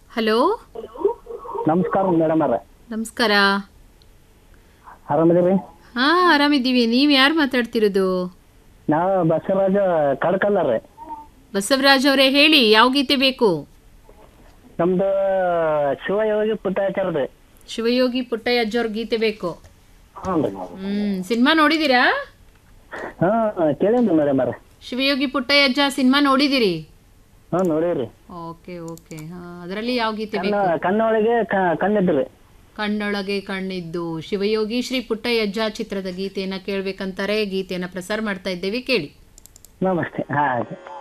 hello ನಮಸ್ಕಾರ madam ಅವ್ರ ನಮಸ್ಕಾರ ಆರಾಮದಿರಿ ಹಾ ಆರಾಮಿದ್ದೀವಿ ನೀವು ಯಾರು ಮಾತಾಡ್ತಿರೋದು ನಾವು ಬಸವರಾಜ ಕಡ್ಕಲ್ಲ ರೀ ಬಸವರಾಜ್ ಅವರೇ ಹೇಳಿ ಯಾವ ಗೀತೆ ಬೇಕು ನಮ್ದು ಶಿವಯೋಗಿ ಪುಟ್ಟಾಚಾರ ರೀ ಶಿವಯೋಗಿ ಪುಟ್ಟಯ್ಯ ಅಜ್ಜವ್ರ ಗೀತೆ ಬೇಕು ಹ್ಞೂ ರೀ ಹ್ಮ್ ಸಿನಿಮಾ ನೋಡಿದ್ದೀರಾ ಹಾಂ ಕೇಳೇನ್ರಿ ಮೇಡಮ್ ಅವ್ರ ಶಿವಯೋಗಿ ಪುಟ್ಟಯ್ಯ ಅಜ್ಜ ಸಿನಿಮಾ ನೋಡಿದಿರಿ ಹ್ಞೂ ನೋಡೀರಿ ಓಕೆ ಓಕೆ ಹಾ ಅದರಲ್ಲಿ ಯಾವ ಗೀತೆ ಕಣ್ಣ ಬೇಕು ಕಣ್ಣೊಳಗೆ ಕ- ಕಣ್ಣಿದ್ರಿ ಕಣ್ಣೊಳಗೆ ಕಣ್ಣಿದ್ದು ಶಿವಯೋಗಿ ಶ್ರೀ ಪುಟ್ಟಯ್ಯ ಅಜ್ಜ ಚಿತ್ರದ ಗೀತೆಯನ್ನ ಕೇಳ್ಬೇಕಂತಾರೆ ಗೀತೆಯನ್ನ ಪ್ರಸಾರ ಮಾಡ್ತಾ ಇದ್ದೇವೆ ಕೇಳಿ ನಮಸ್ತೆ ಹಾಂ